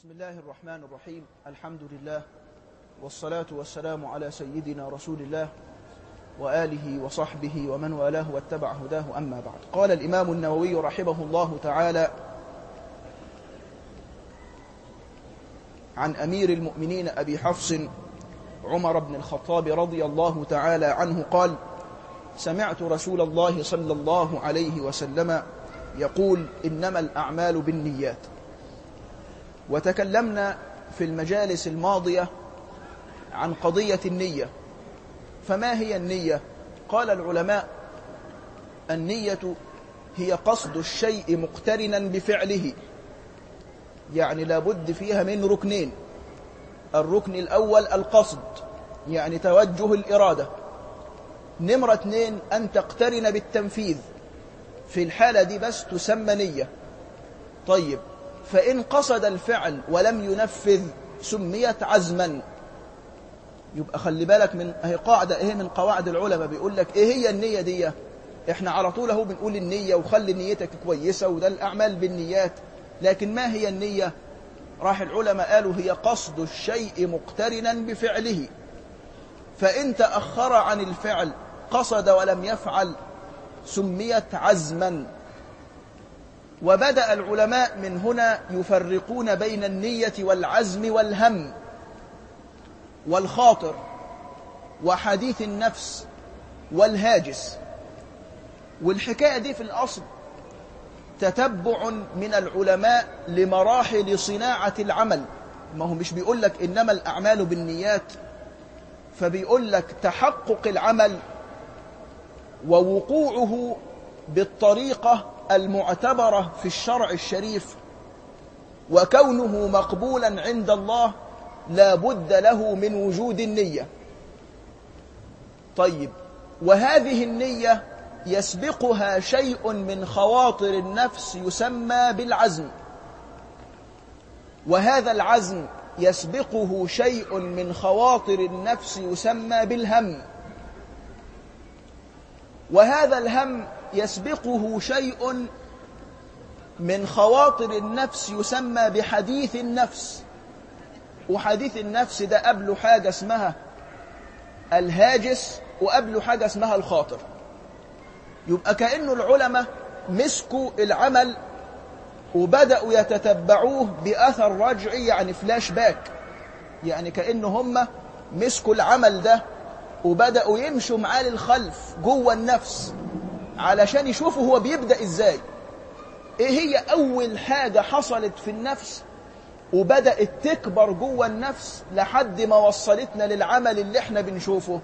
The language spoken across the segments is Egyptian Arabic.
بسم الله الرحمن الرحيم الحمد لله والصلاة والسلام على سيدنا رسول الله وآله وصحبه ومن والاه واتبع هداه أما بعد قال الإمام النووي رحمه الله تعالى عن أمير المؤمنين أبي حفص عمر بن الخطاب رضي الله تعالى عنه قال سمعت رسول الله صلى الله عليه وسلم يقول إنما الأعمال بالنيات وتكلمنا في المجالس الماضية عن قضية النية فما هي النية؟ قال العلماء النية هي قصد الشيء مقترنا بفعله يعني لابد فيها من ركنين الركن الأول القصد يعني توجه الإرادة نمرة اثنين أن تقترن بالتنفيذ في الحالة دي بس تسمى نية طيب فإن قصد الفعل ولم ينفذ سميت عزما يبقى خلي بالك من هي قاعدة ايه من قواعد العلماء بيقول لك ايه هي النية دي احنا على طول اهو بنقول النية وخلي نيتك كويسة وده الأعمال بالنيات لكن ما هي النية راح العلماء قالوا هي قصد الشيء مقترنا بفعله فإن تأخر عن الفعل قصد ولم يفعل سميت عزما وبدأ العلماء من هنا يفرقون بين النية والعزم والهم والخاطر وحديث النفس والهاجس والحكاية دي في الأصل تتبع من العلماء لمراحل صناعة العمل ما هو مش بيقول لك إنما الأعمال بالنيات فبيقول لك تحقق العمل ووقوعه بالطريقة المعتبرة في الشرع الشريف وكونه مقبولا عند الله لا بد له من وجود النية طيب وهذه النية يسبقها شيء من خواطر النفس يسمى بالعزم وهذا العزم يسبقه شيء من خواطر النفس يسمى بالهم وهذا الهم يسبقه شيء من خواطر النفس يسمى بحديث النفس وحديث النفس ده قبله حاجة اسمها الهاجس وقبله حاجة اسمها الخاطر يبقى كأنه العلماء مسكوا العمل وبدأوا يتتبعوه بأثر رجعي يعني فلاش باك يعني كأنه هم مسكوا العمل ده وبدأوا يمشوا معاه للخلف جوه النفس علشان يشوفوا هو بيبدأ ازاي ايه هي اول حاجة حصلت في النفس وبدأت تكبر جوه النفس لحد ما وصلتنا للعمل اللي احنا بنشوفه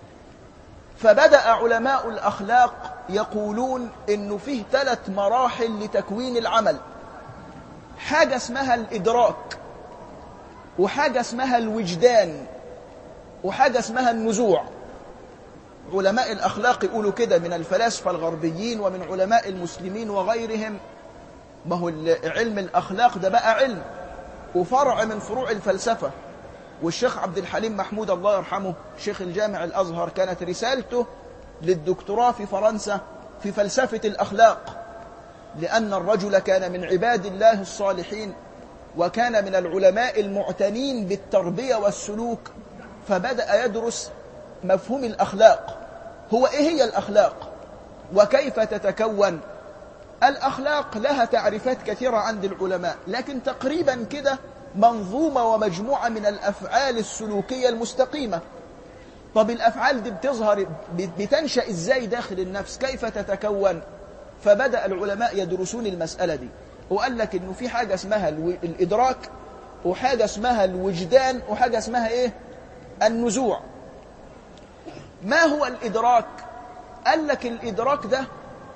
فبدأ علماء الأخلاق يقولون إنه فيه ثلاث مراحل لتكوين العمل حاجة اسمها الإدراك وحاجة اسمها الوجدان وحاجة اسمها النزوع علماء الأخلاق يقولوا كده من الفلاسفة الغربيين ومن علماء المسلمين وغيرهم ما هو علم الأخلاق ده بقى علم وفرع من فروع الفلسفة والشيخ عبد الحليم محمود الله يرحمه شيخ الجامع الأزهر كانت رسالته للدكتوراه في فرنسا في فلسفة الأخلاق لأن الرجل كان من عباد الله الصالحين وكان من العلماء المعتنين بالتربية والسلوك فبدأ يدرس مفهوم الأخلاق هو إيه هي الأخلاق وكيف تتكون الأخلاق لها تعريفات كثيرة عند العلماء لكن تقريبا كده منظومة ومجموعة من الأفعال السلوكية المستقيمة طب الأفعال دي بتظهر بتنشأ إزاي داخل النفس كيف تتكون فبدأ العلماء يدرسون المسألة دي وقال لك إنه في حاجة اسمها الإدراك وحاجة اسمها الوجدان وحاجة اسمها إيه النزوع ما هو الإدراك قال لك الإدراك ده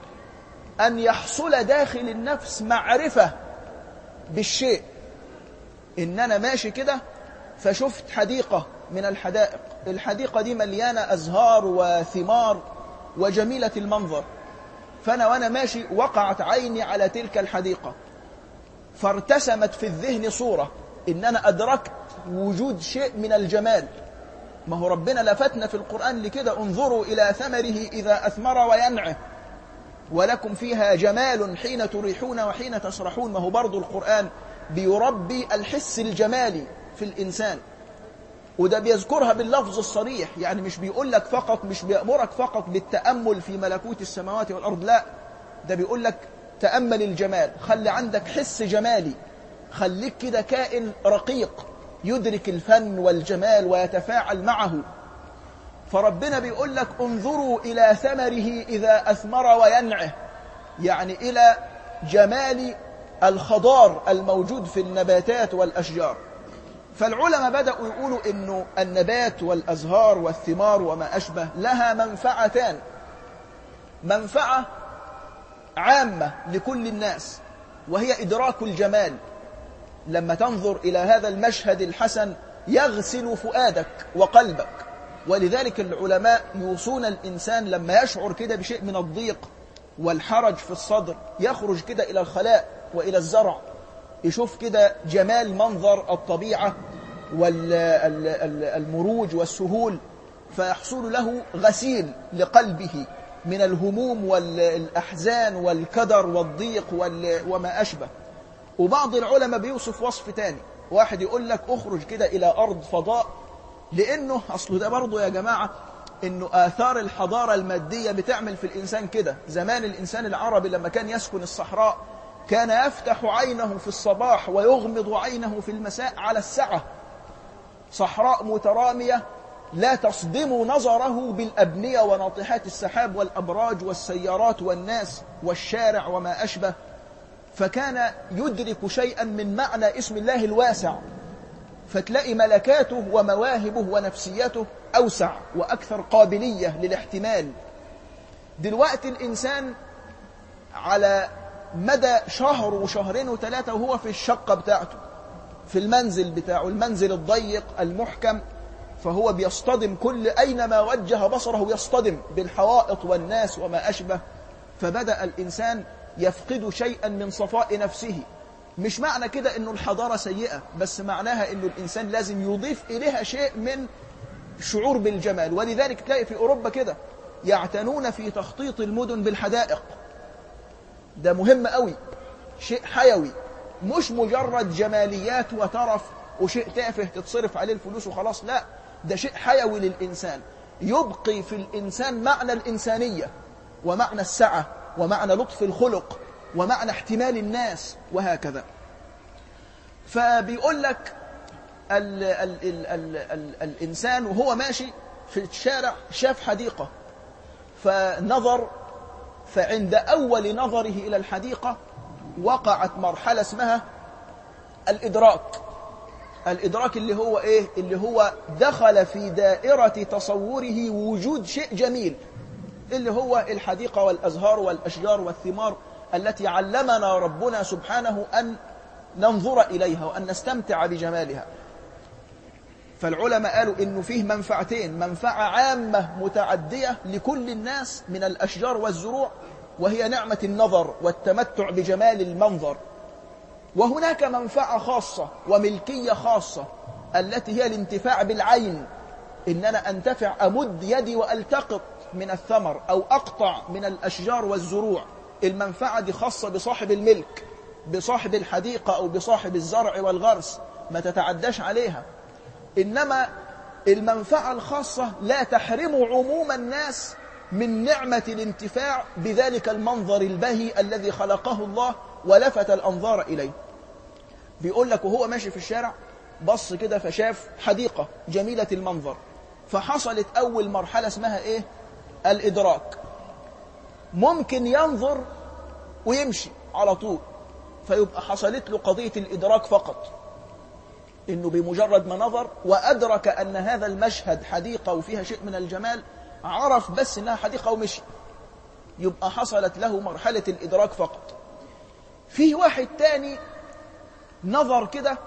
أن يحصل داخل النفس معرفة بالشيء إن أنا ماشي كده فشفت حديقة من الحدائق الحديقة دي مليانة أزهار وثمار وجميلة المنظر فأنا وأنا ماشي وقعت عيني على تلك الحديقة فارتسمت في الذهن صورة إن أنا أدركت وجود شيء من الجمال ما هو ربنا لفتنا في القرآن لكده انظروا إلى ثمره إذا أثمر وينعه ولكم فيها جمال حين تريحون وحين تسرحون ما هو برضو القرآن بيربي الحس الجمالي في الإنسان وده بيذكرها باللفظ الصريح يعني مش بيقول لك فقط مش بيأمرك فقط بالتأمل في ملكوت السماوات والأرض لا ده بيقول لك تأمل الجمال خلي عندك حس جمالي خليك كده كائن رقيق يدرك الفن والجمال ويتفاعل معه فربنا بيقول لك انظروا إلى ثمره إذا أثمر وينعه يعني إلى جمال الخضار الموجود في النباتات والأشجار فالعلماء بدأوا يقولوا إنه النبات والأزهار والثمار وما أشبه لها منفعتان منفعة عامة لكل الناس وهي إدراك الجمال لما تنظر إلى هذا المشهد الحسن يغسل فؤادك وقلبك ولذلك العلماء يوصون الإنسان لما يشعر كده بشيء من الضيق والحرج في الصدر يخرج كده إلى الخلاء وإلى الزرع يشوف كده جمال منظر الطبيعة والمروج والسهول فيحصل له غسيل لقلبه من الهموم والأحزان والكدر والضيق وما أشبه وبعض العلماء بيوصف وصف تاني واحد يقول لك اخرج كده إلى أرض فضاء لأنه أصله ده برضه يا جماعة إنه آثار الحضارة المادية بتعمل في الإنسان كده زمان الإنسان العربي لما كان يسكن الصحراء كان يفتح عينه في الصباح ويغمض عينه في المساء على السعة صحراء مترامية لا تصدم نظره بالأبنية وناطحات السحاب والأبراج والسيارات والناس والشارع وما أشبه فكان يدرك شيئا من معنى اسم الله الواسع فتلاقي ملكاته ومواهبه ونفسيته أوسع وأكثر قابلية للاحتمال دلوقتي الإنسان على مدى شهر وشهرين وثلاثة وهو في الشقة بتاعته في المنزل بتاعه المنزل الضيق المحكم فهو بيصطدم كل أينما وجه بصره يصطدم بالحوائط والناس وما أشبه فبدأ الإنسان يفقد شيئا من صفاء نفسه مش معنى كده أنه الحضارة سيئة بس معناها أنه الإنسان لازم يضيف إليها شيء من شعور بالجمال ولذلك تلاقي في أوروبا كده يعتنون في تخطيط المدن بالحدائق ده مهم قوي شيء حيوي مش مجرد جماليات وترف وشيء تافه تتصرف عليه الفلوس وخلاص لا ده شيء حيوي للإنسان يبقي في الإنسان معنى الإنسانية ومعنى السعة ومعنى لطف الخلق ومعنى احتمال الناس وهكذا فبيقول لك ال ال ال ال ال الإنسان وهو ماشي في الشارع شاف حديقة فنظر فعند أول نظره إلى الحديقة وقعت مرحلة اسمها الإدراك الإدراك اللي هو إيه؟ اللي هو دخل في دائرة تصوره وجود شيء جميل اللي هو الحديقة والأزهار والأشجار والثمار التي علمنا ربنا سبحانه أن ننظر إليها وأن نستمتع بجمالها فالعلماء قالوا إنه فيه منفعتين منفعة عامة متعدية لكل الناس من الأشجار والزروع وهي نعمة النظر والتمتع بجمال المنظر وهناك منفعة خاصة وملكية خاصة التي هي الانتفاع بالعين إن أنا أنتفع أمد يدي وألتقط من الثمر أو أقطع من الأشجار والزروع المنفعة دي خاصة بصاحب الملك بصاحب الحديقة أو بصاحب الزرع والغرس ما تتعداش عليها إنما المنفعة الخاصة لا تحرم عموم الناس من نعمة الانتفاع بذلك المنظر البهي الذي خلقه الله ولفت الأنظار إليه بيقول لك وهو ماشي في الشارع بص كده فشاف حديقة جميلة المنظر فحصلت أول مرحلة اسمها إيه الإدراك ممكن ينظر ويمشي على طول فيبقى حصلت له قضية الإدراك فقط إنه بمجرد ما نظر وأدرك أن هذا المشهد حديقة وفيها شيء من الجمال عرف بس إنها حديقة ومشي يبقى حصلت له مرحلة الإدراك فقط فيه واحد تاني نظر كده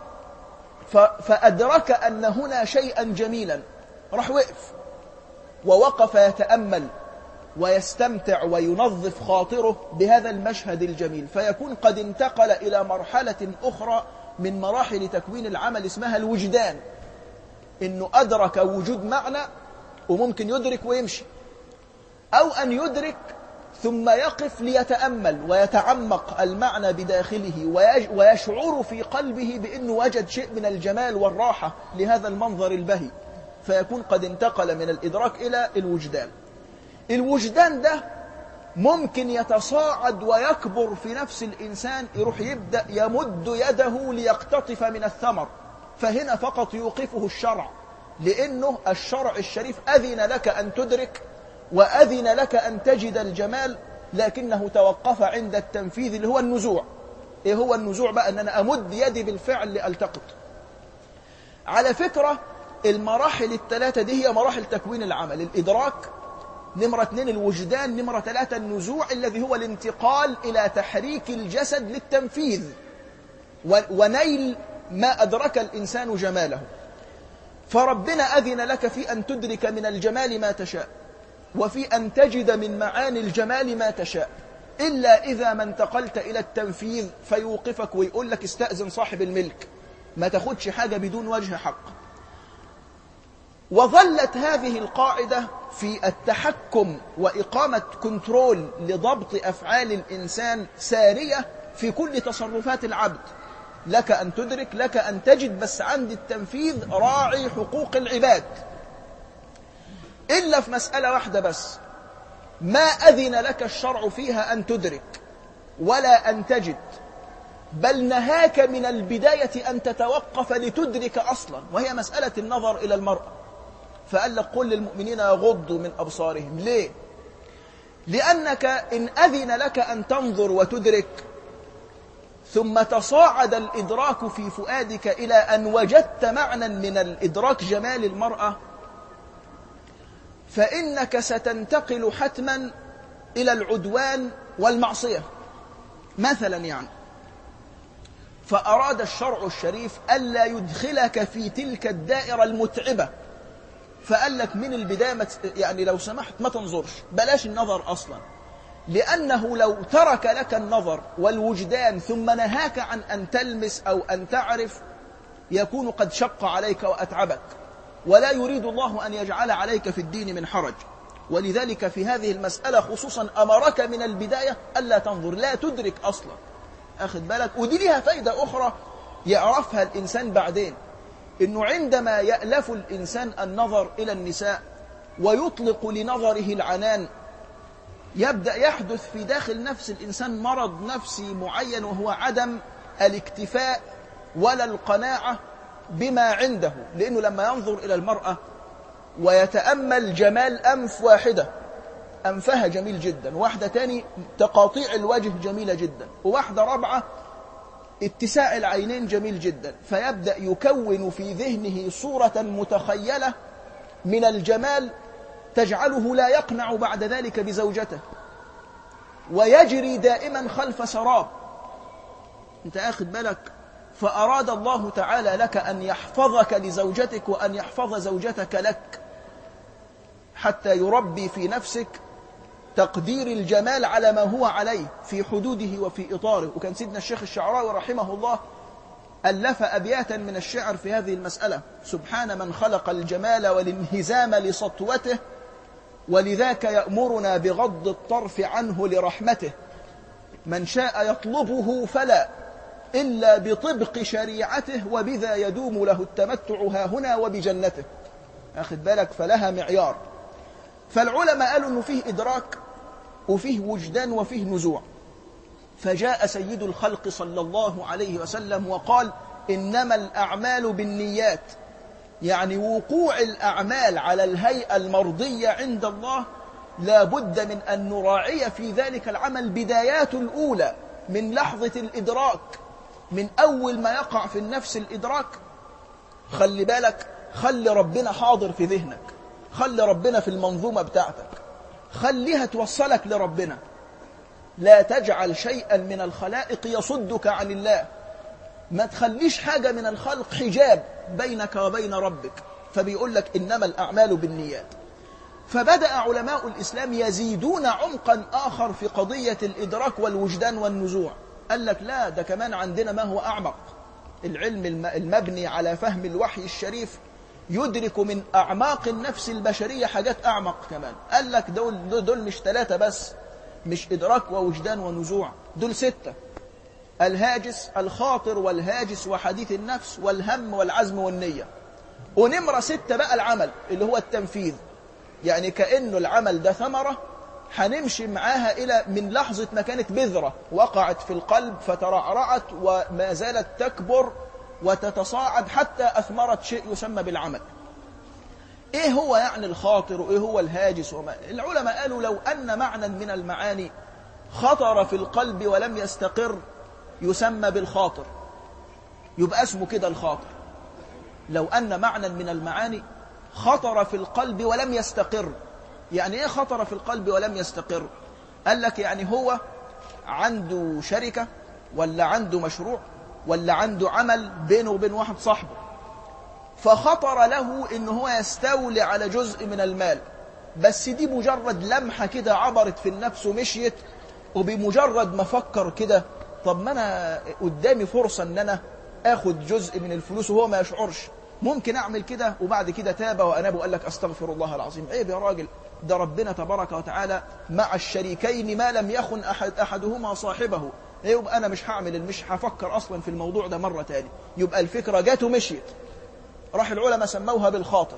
فأدرك أن هنا شيئا جميلا راح وقف ووقف يتأمل ويستمتع وينظف خاطره بهذا المشهد الجميل فيكون قد انتقل إلى مرحلة أخرى من مراحل تكوين العمل اسمها الوجدان إنه أدرك وجود معنى وممكن يدرك ويمشي أو أن يدرك ثم يقف ليتأمل ويتعمق المعنى بداخله ويشعر في قلبه بأنه وجد شيء من الجمال والراحة لهذا المنظر البهي فيكون قد انتقل من الإدراك إلى الوجدان الوجدان ده ممكن يتصاعد ويكبر في نفس الإنسان يروح يبدأ يمد يده ليقتطف من الثمر فهنا فقط يوقفه الشرع لأنه الشرع الشريف أذن لك أن تدرك وأذن لك أن تجد الجمال لكنه توقف عند التنفيذ اللي هو النزوع إيه هو النزوع بقى أن أنا أمد يدي بالفعل لألتقط على فكرة المراحل الثلاثة دي هي مراحل تكوين العمل الإدراك نمرة اثنين الوجدان نمرة ثلاثة النزوع الذي هو الانتقال إلى تحريك الجسد للتنفيذ ونيل ما أدرك الإنسان جماله فربنا أذن لك في أن تدرك من الجمال ما تشاء وفي أن تجد من معاني الجمال ما تشاء إلا إذا ما انتقلت إلى التنفيذ فيوقفك ويقول لك استأذن صاحب الملك ما تاخدش حاجة بدون وجه حق وظلت هذه القاعدة في التحكم وإقامة كنترول لضبط أفعال الإنسان سارية في كل تصرفات العبد لك أن تدرك لك أن تجد بس عند التنفيذ راعي حقوق العباد إلا في مسألة واحدة بس ما أذن لك الشرع فيها أن تدرك ولا أن تجد بل نهاك من البداية أن تتوقف لتدرك أصلا وهي مسألة النظر إلى المرأة فقال لك قل للمؤمنين يغضوا من أبصارهم ليه؟ لأنك إن أذن لك أن تنظر وتدرك ثم تصاعد الإدراك في فؤادك إلى أن وجدت معنى من الإدراك جمال المرأة فإنك ستنتقل حتما إلى العدوان والمعصية مثلا يعني فأراد الشرع الشريف ألا يدخلك في تلك الدائرة المتعبة فقال لك من البداية مت... يعني لو سمحت ما تنظرش بلاش النظر أصلا لأنه لو ترك لك النظر والوجدان ثم نهاك عن أن تلمس أو أن تعرف يكون قد شق عليك وأتعبك ولا يريد الله أن يجعل عليك في الدين من حرج ولذلك في هذه المسألة خصوصا أمرك من البداية ألا تنظر لا تدرك أصلا أخذ بالك ودي لها فايدة أخرى يعرفها الإنسان بعدين إنه عندما يألف الإنسان النظر إلى النساء ويطلق لنظره العنان يبدأ يحدث في داخل نفس الإنسان مرض نفسي معين وهو عدم الاكتفاء ولا القناعة بما عنده لأنه لما ينظر إلى المرأة ويتأمل جمال أنف واحدة أنفها جميل جدا واحدة تاني تقاطيع الوجه جميلة جدا وواحدة رابعة اتساع العينين جميل جدا فيبدأ يكون في ذهنه صورة متخيلة من الجمال تجعله لا يقنع بعد ذلك بزوجته ويجري دائما خلف سراب انت اخذ بالك فأراد الله تعالى لك أن يحفظك لزوجتك وأن يحفظ زوجتك لك حتى يربي في نفسك تقدير الجمال على ما هو عليه في حدوده وفي إطاره وكان سيدنا الشيخ الشعراوي رحمه الله ألف أبياتا من الشعر في هذه المسألة سبحان من خلق الجمال والانهزام لسطوته ولذاك يأمرنا بغض الطرف عنه لرحمته من شاء يطلبه فلا إلا بطبق شريعته وبذا يدوم له التمتع ها هنا وبجنته أخذ بالك فلها معيار فالعلماء قالوا أنه فيه إدراك وفيه وجدان وفيه نزوع فجاء سيد الخلق صلى الله عليه وسلم وقال إنما الأعمال بالنيات يعني وقوع الأعمال على الهيئة المرضية عند الله لا بد من أن نراعي في ذلك العمل بدايات الأولى من لحظة الإدراك من أول ما يقع في النفس الإدراك خلي بالك خلي ربنا حاضر في ذهنك خلي ربنا في المنظومة بتاعتك خليها توصلك لربنا لا تجعل شيئا من الخلائق يصدك عن الله ما تخليش حاجة من الخلق حجاب بينك وبين ربك فبيقول لك إنما الأعمال بالنيات فبدأ علماء الإسلام يزيدون عمقا آخر في قضية الإدراك والوجدان والنزوع قال لك لا ده كمان عندنا ما هو أعمق العلم المبني على فهم الوحي الشريف يدرك من أعماق النفس البشرية حاجات أعمق كمان قال لك دول, دول مش ثلاثة بس مش إدراك ووجدان ونزوع دول ستة الهاجس الخاطر والهاجس وحديث النفس والهم والعزم والنية ونمرة ستة بقى العمل اللي هو التنفيذ يعني كأنه العمل ده ثمرة هنمشي معاها إلى من لحظة ما كانت بذرة وقعت في القلب فترعرعت وما زالت تكبر وتتصاعد حتى أثمرت شيء يسمى بالعمل إيه هو يعني الخاطر وإيه هو الهاجس وما العلماء قالوا لو أن معنى من المعاني خطر في القلب ولم يستقر يسمى بالخاطر يبقى اسمه كده الخاطر لو أن معنى من المعاني خطر في القلب ولم يستقر يعني ايه خطر في القلب ولم يستقر قال لك يعني هو عنده شركة ولا عنده مشروع ولا عنده عمل بينه وبين واحد صاحبه فخطر له ان هو يستولي على جزء من المال بس دي مجرد لمحة كده عبرت في النفس ومشيت وبمجرد ما فكر كده طب ما انا قدامي فرصة ان انا اخد جزء من الفلوس وهو ما يشعرش ممكن اعمل كده وبعد كده تاب واناب وقال لك استغفر الله العظيم عيب يا راجل ده ربنا تبارك وتعالى مع الشريكين ما لم يخن أحد أحدهما صاحبه يبقى أنا مش هعمل مش هفكر أصلا في الموضوع ده مرة تاني يبقى الفكرة جات ومشيت راح العلماء سموها بالخاطر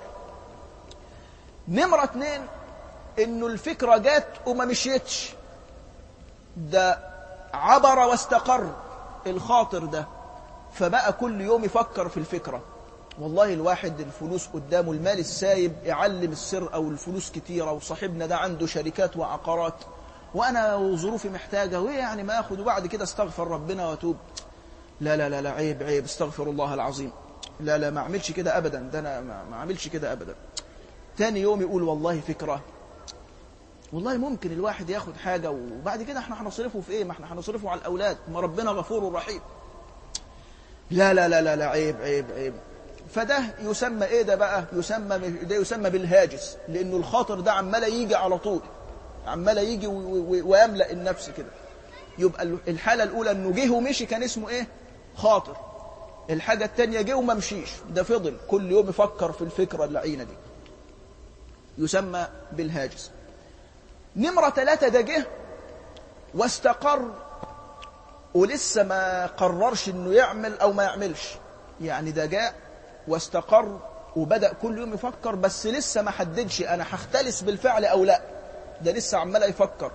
نمرة اتنين إنه الفكرة جات وما مشيتش ده عبر واستقر الخاطر ده فبقى كل يوم يفكر في الفكرة والله الواحد الفلوس قدامه المال السايب يعلم السر أو الفلوس كتيرة وصاحبنا ده عنده شركات وعقارات وأنا وظروفي محتاجة وإيه يعني ما أخذ وبعد كده استغفر ربنا وأتوب لا لا لا لا عيب عيب استغفر الله العظيم لا لا ما أعملش كده أبدا ده أنا ما ما أعملش كده أبدا تاني يوم يقول والله فكرة والله ممكن الواحد ياخد حاجة وبعد كده احنا هنصرفه في ايه ما احنا هنصرفه على الأولاد ما ربنا غفور رحيم لا لا لا لا لا عيب عيب عيب فده يسمى ايه ده بقى يسمى ده يسمى بالهاجس لانه الخاطر ده عمال يجي على طول عمال يجي ويملا النفس كده يبقى الحاله الاولى انه جه ومشي كان اسمه ايه خاطر الحاجه الثانيه جه وما مشيش ده فضل كل يوم يفكر في الفكره اللعينه دي يسمى بالهاجس نمره ثلاثة ده جه واستقر ولسه ما قررش انه يعمل او ما يعملش يعني ده جاء واستقر وبدأ كل يوم يفكر بس لسه ما حددش أنا هختلس بالفعل أو لا ده لسه عمال يفكر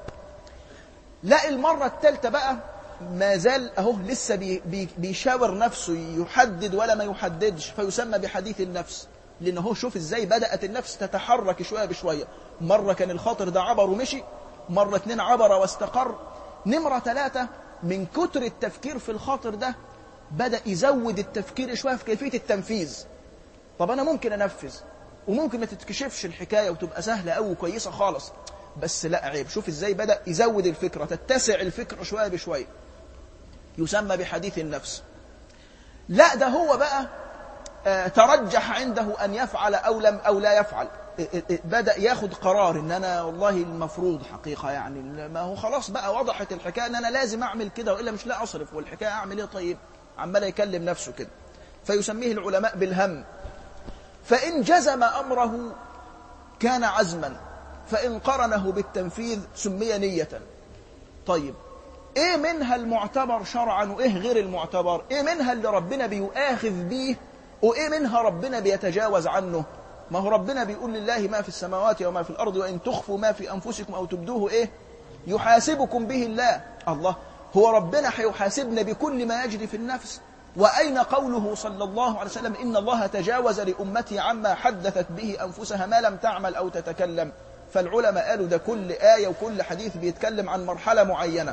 لا المرة الثالثة بقى ما زال أهو لسه بي بي بيشاور نفسه يحدد ولا ما يحددش فيسمى بحديث النفس لأن هو شوف إزاي بدأت النفس تتحرك شوية بشوية مرة كان الخاطر ده عبر ومشي مرة اتنين عبر واستقر نمرة ثلاثة من كتر التفكير في الخاطر ده بدأ يزود التفكير شوية في كيفية التنفيذ طب أنا ممكن أنفذ وممكن ما تتكشفش الحكاية وتبقى سهلة أو كويسة خالص بس لا عيب شوف إزاي بدأ يزود الفكرة تتسع الفكرة شوية بشوية يسمى بحديث النفس لا ده هو بقى آه ترجح عنده أن يفعل أو, لم أو لا يفعل بدأ ياخد قرار ان انا والله المفروض حقيقة يعني ما هو خلاص بقى وضحت الحكاية ان انا لازم اعمل كده وإلا مش لا اصرف والحكاية اعمل ايه طيب عمال يكلم نفسه كده فيسميه العلماء بالهم فإن جزم أمره كان عزما فإن قرنه بالتنفيذ سمي نية طيب إيه منها المعتبر شرعا وإيه غير المعتبر إيه منها اللي ربنا بيؤاخذ به وإيه منها ربنا بيتجاوز عنه ما هو ربنا بيقول لله ما في السماوات وما في الأرض وإن تخفوا ما في أنفسكم أو تبدوه إيه يحاسبكم به الله الله هو ربنا هيحاسبنا بكل ما يجري في النفس وأين قوله صلى الله عليه وسلم إن الله تجاوز لأمتي عما حدثت به أنفسها ما لم تعمل أو تتكلم فالعلماء قالوا ده كل آية وكل حديث بيتكلم عن مرحلة معينة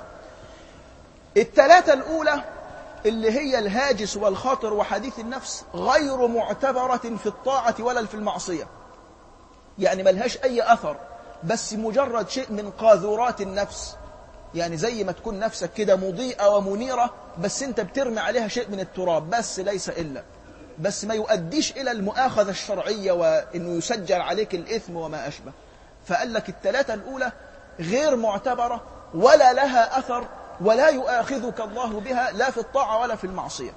الثلاثة الأولى اللي هي الهاجس والخاطر وحديث النفس غير معتبرة في الطاعة ولا في المعصية يعني ملهاش أي أثر بس مجرد شيء من قاذورات النفس يعني زي ما تكون نفسك كده مضيئة ومنيرة بس انت بترمي عليها شيء من التراب بس ليس إلا بس ما يؤديش إلى المؤاخذة الشرعية وإنه يسجل عليك الإثم وما أشبه فقال لك الثلاثة الأولى غير معتبرة ولا لها أثر ولا يؤاخذك الله بها لا في الطاعة ولا في المعصية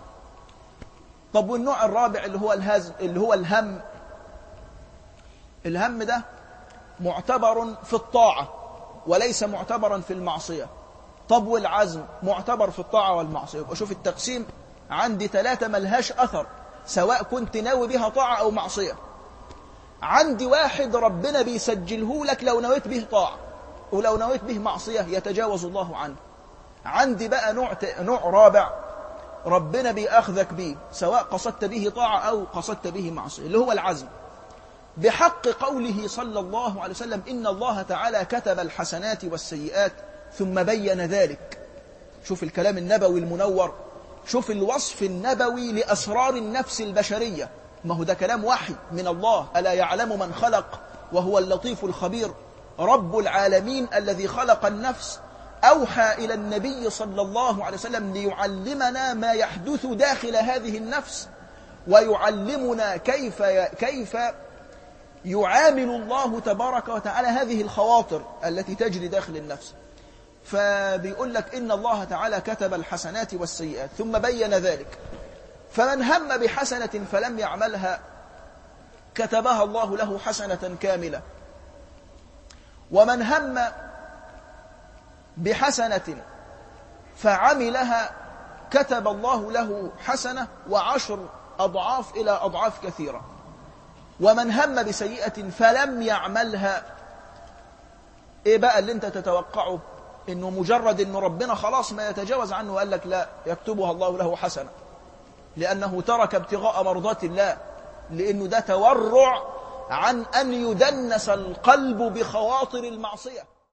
طب والنوع الرابع اللي هو الهز اللي هو الهم الهم ده معتبر في الطاعة وليس معتبرا في المعصية طب والعزم معتبر في الطاعة والمعصية يبقى شوف التقسيم عندي ثلاثة ملهاش أثر سواء كنت ناوي بها طاعة أو معصية عندي واحد ربنا بيسجله لك لو نويت به طاعة ولو نويت به معصية يتجاوز الله عنه عندي بقى نوع نوع رابع ربنا بيأخذك به سواء قصدت به طاعة أو قصدت به معصية اللي هو العزم بحق قوله صلى الله عليه وسلم إن الله تعالى كتب الحسنات والسيئات ثم بين ذلك شوف الكلام النبوي المنور شوف الوصف النبوي لأسرار النفس البشرية ما هو ده كلام وحي من الله ألا يعلم من خلق وهو اللطيف الخبير رب العالمين الذي خلق النفس أوحى إلى النبي صلى الله عليه وسلم ليعلمنا ما يحدث داخل هذه النفس ويعلمنا كيف كيف يعامل الله تبارك وتعالى هذه الخواطر التي تجري داخل النفس فبيقول لك إن الله تعالى كتب الحسنات والسيئات ثم بين ذلك فمن هم بحسنة فلم يعملها كتبها الله له حسنة كاملة ومن هم بحسنة فعملها كتب الله له حسنة وعشر أضعاف إلى أضعاف كثيرة ومن هم بسيئة فلم يعملها إيه بقى اللي أنت تتوقعه إنه مجرد إنه ربنا خلاص ما يتجاوز عنه وقال لك لا يكتبها الله له حسنة لأنه ترك ابتغاء مرضات الله لأنه ده تورع عن أن يدنس القلب بخواطر المعصية